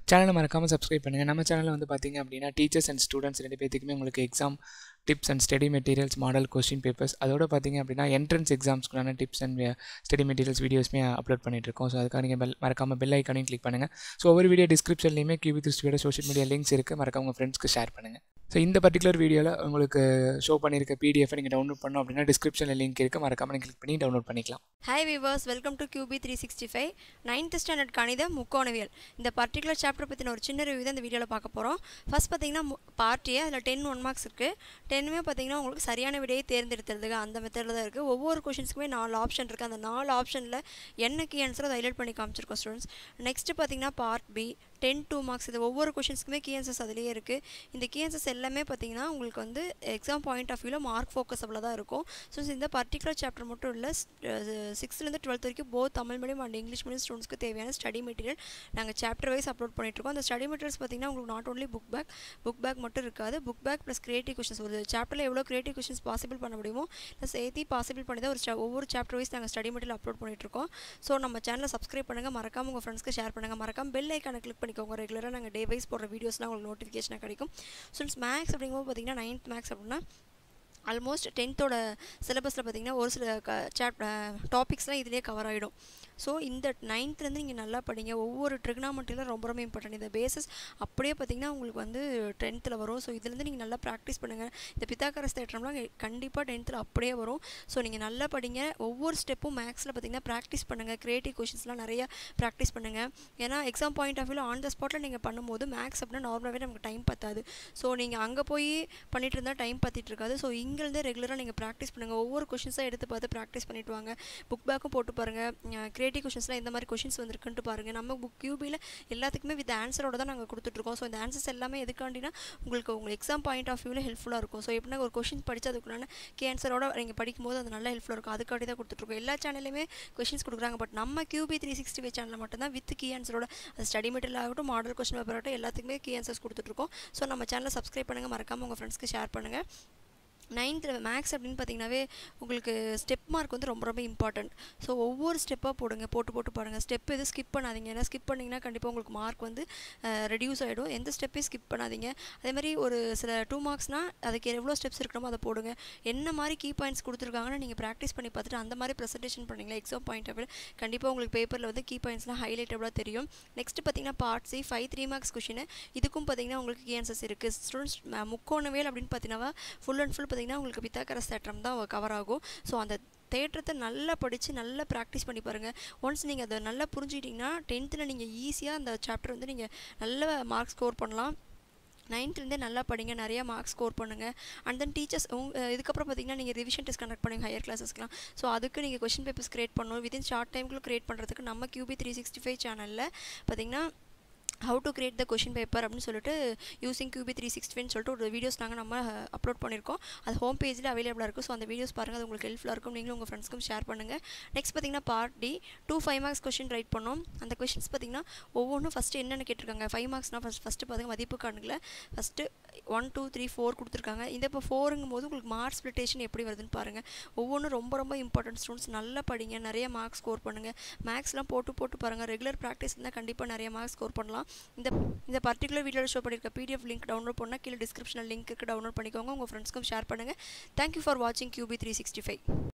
சேனலை மறக்காமல் சப்ஸ்கிரைப் பண்ணுங்கள் நம்ம சேனலில் வந்து பார்த்தீங்க அப்படின்னா டீச்சர்ஸ் அண்ட் ஸ்டூடெண்ட்ஸ் ரெண்டு பேத்துக்குமே உங்களுக்கு exam tips and study materials model question papers அதோட பார்த்தீங்க அப்படின்னா என்ட்ரன்ஸ் எக்ஸாம்ஸ்க்குள்ளான டிப்ஸ் அண்ட் ஸ்டடி மெட்டீரியல்ஸ் வீடியோஸ்மே அப்லோட் பண்ணிட்டு இருக்கோம் ஸோ அதுக்காக நீங்கள் பெல் மறக்காமல் பெல் ஐக்கானையும் கிளிக் பண்ணுங்கள் ஸோ ஒவ்வொரு வீடியோ டிஸ்கிரிப்ஷன்லையுமே கியூபி திருஷ்டியோட சோஷியல் மீடியா லிங்க்ஸ் இருக்குது மறக்காம உங்கள் ஃப்ரெண்ட்ஸ்க்கு ஷேர் பண்ணுங்கள் ஸோ இந்த பர்டிகுலர் வீடியோவில் உங்களுக்கு ஷோ பண்ணியிருக்க பிடிஎஃப் நீங்கள் டவுன்லோட் பண்ணோம் அப்படின்னா டிஸ்கிரிப்ஷனில் லிங்க் இருக்குது மறக்காமல் நீங்கள் கிளிக் பண்ணி டவுன்லோட் பண்ணிக்கலாம் hi viewers welcome to Q B three sixty five ninth standard கணிதம் முக்கோணவியல் இந்த பர்டிகுலர் சாப்டர் பற்றின ஒரு சின்ன ரிவ்யூ தான் இந்த வீடியோவில் பார்க்க போகிறோம் ஃபஸ்ட் பார்த்தீங்கன்னா பார்ட்டியே அதில் டென் ஒன் மார்க்ஸ் இருக்குது டென்னுமே பார்த்தீங்கன்னா உங்களுக்கு சரியான விடையை தேர்ந்தெடுத்துறதுக்கு அந்த மெத்தடில் தான் இருக்குது ஒவ்வொரு கொஷின்ஸுக்குமே நாலு ஆப்ஷன் இருக்குது அந்த நாலு ஆப்ஷனில் என்ன கீ ஆன்சர் அதை ஹைலைட் பண்ணி காமிச்சிருக்கோம் ஸ்டூடெண்ட்ஸ் நெக்ஸ்ட்டு பார்த்தீங்கன்னா part B ten two marks இது ஒவ்வொரு கொஷின்ஸ்க்குமே கீ ஆன்சர்ஸ் அதிலேயே இருக்குது இந்த கீ ஆன்சர்ஸ் எல்லாமே பார்த்தீங்கன்னா உங்களுக்கு வந்து எக்ஸாம் பாயிண்ட் ஆஃப் வியூவில் மார்க் ஃபோக்கஸபிளாக தான் இருக்கும் ஸோ இந்த பர்டிகுலர் சாப்டர் மட்டும் இல்லை சிக்ஸ்த்லேருந்து டுவெல்த் வரைக்கும் both Tamil medium and English medium ஸ்டூடெண்ட்ஸ்க்கு தேவையான ஸ்டடி மெட்டீரியல் நாங்கள் சாப்டர் வைஸ் அப்லோட் பண்ணிட்டுருக்கோம் அந்த ஸ்டடி மெட்டீரியல்ஸ் பார்த்தீங்கன்னா உங்களுக்கு not only book back book back மட்டும் இருக்காது book back plus creative questions ஒரு சாப்டரில் எவ்வளோ கிரியேட்டிவ் கொஷின்ஸ் பாசிபிள் பண்ண முடியுமோ இல்லை சேர்த்தி பாசிபிள் பண்ணி தான் ஒரு cha- ஒவ்வொரு சாப்டர் வைஸ் நாங்கள் ஸ்டடி மெட்டீரியல் அப்லோட் பண்ணிட்டுருக்கோம் ஸோ நம்ம சேனலை சப்ஸ்கிரைப் பண்ணுங்கள் மறக்காம உங்கள் ஃப்ரெண்ட்ஸ்க்கு ஷேர் பண்ணுங்கள் மறக்காம பெல் ஐக்கானை கிளிக் பண்ணிக்கோங்க ரெகுலராக நாங்கள் டே வைஸ் போடுற வீடியோஸ்லாம் உங்களுக்கு நோட்டிஃபிகேஷனாக கிடைக்கும் ஸ்டூடெண்ட்ஸ் மேக்ஸ் அப்படிங்கும்போது பார்த்தீங்கன்னா நைன்த் மேக்ஸ் அப்படின்னா ஆல்மோஸ்ட் டென்த்தோட சிலபஸில் பார்த்தீங்கன்னா ஒரு சில க சாப் டாபிக்ஸ்லாம் இதிலே கவர் ஆகிடும் ஸோ இந்த நைன்த்லேருந்து நீங்கள் நல்லா படிங்க ஒவ்வொரு ட்ரிக்னாமெண்ட்டிலும் ரொம்ப ரொம்ப இம்பார்ட்டன்ட் இந்த பேசஸ் அப்படியே பார்த்தீங்கன்னா உங்களுக்கு வந்து டென்த்தில் வரும் ஸோ இதுலேருந்து நீங்கள் நல்லா ப்ராக்டிஸ் பண்ணுங்கள் இந்த பித்தாக்கரஸ் தேட்டம்லாம் கண்டிப்பாக டென்த்தில் அப்படியே வரும் ஸோ நீங்கள் நல்லா படிங்க ஒவ்வொரு ஸ்டெப்பும் மேக்ஸில் பார்த்தீங்கன்னா ப்ராக்டிஸ் பண்ணுங்கள் க்ரியேட்டிவ் கொஷின்ஸ்லாம் நிறையா ப்ராக்டிஸ் பண்ணுங்கள் ஏன்னா எக்ஸாம் பாயிண்ட் ஆஃப் வியூவில் ஆன் த ஸ்பாட்டில் நீங்கள் பண்ணும்போது மேக்ஸ் அப்படின்னா நார்மலாகவே நமக்கு டைம் பத்தாது ஸோ நீங்கள் அங்கே போய் பண்ணிட்டு இருந்தால் டைம் பற்றிட்டு இருக்காது ஸோ இங்கேருந்தே ரெகுலராக நீங்கள் ப்ராக்டிஸ் பண்ணுங்கள் ஒவ்வொரு கொஷின்ஸாக எடுத்து பார்த்து ப்ராக்டிஸ் பண்ணிட்டு வாங்க புக் பேக்கும் போட்டு பாருங்கள் கிரியேட்டிவ் கொஷின்ஸ்லாம் இந்த மாதிரி கொஷின்ஸ் வந்திருக்குன்ட்டு பாருங்கள் நம்ம புக் கியூபியில் எல்லாத்துக்குமே வித் ஆன்சரோட தான் நாங்கள் கொடுத்துட்ருக்கோம் ஸோ இந்த ஆன்சர்ஸ் எல்லாமே எதுக்காண்டினா உங்களுக்கு உங்களுக்கு எக்ஸாம் பாயிண்ட் ஆஃப் வியூவில் ஹெல்ப்ஃபுல்லாக இருக்கும் ஸோ எப்படின்னா ஒரு கொஷின் படித்து அதுக்குள்ளான கே ஆன்சரோட நீங்கள் படிக்கும்போது அது நல்லா ஹெல்ப்ஃபுல்லாக இருக்கும் அதுக்காண்டி தான் கொடுத்துட்ருக்கோம் எல்லா சேனல்லையுமே கொஷின்ஸ் கொடுக்குறாங்க பட் நம்ம கியூபி த்ரீ சிக்ஸ்டி ஃபைவ் சேனலில் மட்டும்தான் வித் கீ ஆன்சரோட அது ஸ்டடி மெட்டீரியல் ஆகட்டும் மாடல் கொஸ்டின் பேப்பர் ஆகட்டும் எல்லாத்துக்குமே கீ ஆன்சர்ஸ் கொடுத்துட்ருக்கோம் ஸோ நம்ம சேனலை சப்ஸ்கிரைப் பண்ணுங்கள் மறக்காமல் உங்கள் ஃப்ரெண்ட்ஸ்க்கு ஷேர் பண்ணுங்கள் நைன்த்தில் மேக்ஸ் அப்படின்னு பார்த்தீங்கன்னாவே உங்களுக்கு ஸ்டெப் மார்க் வந்து ரொம்ப ரொம்ப இம்பார்ட்டன்ட் ஸோ ஒவ்வொரு ஸ்டெப்பாக போடுங்க போட்டு போட்டு பாருங்கள் ஸ்டெப் எதுவும் ஸ்கிப் பண்ணாதீங்க ஏன்னா ஸ்கிப் பண்ணிங்கன்னா கண்டிப்பாக உங்களுக்கு மார்க் வந்து ரெடியூஸ் ஆகிடும் எந்த ஸ்டெப்பையும் ஸ்கிப் பண்ணாதீங்க அதே மாதிரி ஒரு சில டூ மார்க்ஸ்னால் அதுக்கு எவ்வளோ ஸ்டெப்ஸ் இருக்கணுமோ அதை போடுங்க என்ன மாதிரி கீ பாயிண்ட்ஸ் கொடுத்துருக்காங்கன்னு நீங்கள் ப்ராக்டிஸ் பண்ணி பார்த்துட்டு அந்த மாதிரி ப்ரெசன்டேஷன் பண்ணீங்களா எக்ஸாம் பாயிண்ட் ஆஃப் கண்டிப்பாக உங்களுக்கு பேப்பரில் வந்து கீ பாயிண்ட்ஸ்லாம் ஹைலைட்டபுளாக தெரியும் நெக்ஸ்ட் பார்த்தீங்கன்னா part C five three marks question இதுக்கும் பார்த்தீங்கன்னா உங்களுக்கு கீ ஆன்சர்ஸ் இருக்குது ஸ்டூடெண்ட்ஸ் முக்கோணவேல் அப்படின்னு பார்த்தீங்கன்னா ஃபுல் அண்ட் ஃபுல் பார்த்தீங்கன்னா உங்களுக்கு பித்தாக்கரஸ் தேட்டம் தான் கவர் ஆகும் ஸோ அந்த தேட்டரத்தை நல்லா படித்து நல்லா ப்ராக்டிஸ் பண்ணி பாருங்கள் ஒன்ஸ் நீங்கள் அதை நல்லா புரிஞ்சுக்கிட்டிங்கன்னா டென்த்தில் நீங்கள் ஈஸியாக அந்த சாப்டர் வந்து நீங்கள் நல்ல மார்க் ஸ்கோர் பண்ணலாம் நைன்த்லேருந்தே நல்லா படிங்க நிறையா மார்க்ஸ் ஸ்கோர் பண்ணுங்கள் அண்ட் தென் டீச்சர்ஸ் உங்க இதுக்கப்புறம் பார்த்தீங்கன்னா நீங்கள் ரிவிஷன் டெஸ்ட் கண்டக்ட் பண்ணுங்க ஹையர் கிளாஸஸ்க்குலாம் ஸோ அதுக்கு நீங்கள் கொஷின் பேப்பர்ஸ் கிரியேட் பண்ணணும் வித்தின் ஷார்ட் டைம்குள்ளே கிரியேட் பண்ணுறதுக்கு நம்ம கியூபி த்ரீ சிக்ஸ்டி ஃபைவ் சேனலில் பார்த்தீங்கன்னா how to create the question paper அப்படின்னு சொல்லிட்டு யூசிங் கியூபி த்ரீ சிக்ஸ்டின்னு சொல்லிட்டு ஒரு வீடியோஸ் நாங்கள் நம்ம அப்லோட் பண்ணியிருக்கோம் அது ஹோம் பேஜில் அவைலபிளாக இருக்குது ஸோ அந்த வீடியோஸ் பாருங்கள் அது உங்களுக்கு ஹெல்ப்ஃபுல்லாக இருக்கும் நீங்களும் உங்கள் ஃப்ரெண்ட்ஸ்க்கும் ஷேர் பண்ணுங்கள் நெக்ஸ்ட் பார்த்தீங்கன்னா part D two five marks question write பண்ணோம் அந்த கொஷின்ஸ் பார்த்தீங்கன்னா ஒவ்வொன்றும் ஃபஸ்ட்டு என்னென்னு கேட்டிருக்காங்க ஃபைவ் மார்க்ஸ்னால் ஃபஸ்ட் ஃபஸ்ட்டு பார்த்துங்க மதிப்பு காணுங்கள first one two three four கொடுத்துருக்காங்க இந்த இப்போ ஃபோருங்கும் போது உங்களுக்கு மார்க் ஸ்பிளிட்டேஷன் எப்படி வருதுன்னு பாருங்கள் ஒவ்வொன்றும் ரொம்ப ரொம்ப இம்பார்ட்டன்ட் ஸ்டூடெண்ட்ஸ் நல்லா படிங்க நிறைய மார்க்ஸ் ஸ்கோர் பண்ணுங்கள் மேக்ஸ்லாம் போட்டு போட்டு பாருங்கள் ரெகுலர் ப்ராக்டிஸ் இருந்தால் கண்டிப்பாக நிறைய மார்க்ஸ் ஸ்கோர் பண்ணலாம் இந்த இந்த பர்டிகுலர் வீடியோவில் ஷோ பண்ணியிருக்க பிடிஎஃப் லிங்க் டவுன்லோட் பண்ணால் கீழே டிஸ்கிரிப்ஷனில் லிங்க் இருக்குது டவுன்லோட் பண்ணிக்கோங்க உங்கள் ஃப்ரெண்ட்ஸ்க்கும் ஷேர் பண்ணுங்கள் தேங்க்யூ ஃபார் வாட்சிங் கியூபி த்ரீ சிக்ஸ்டி ஃபைவ்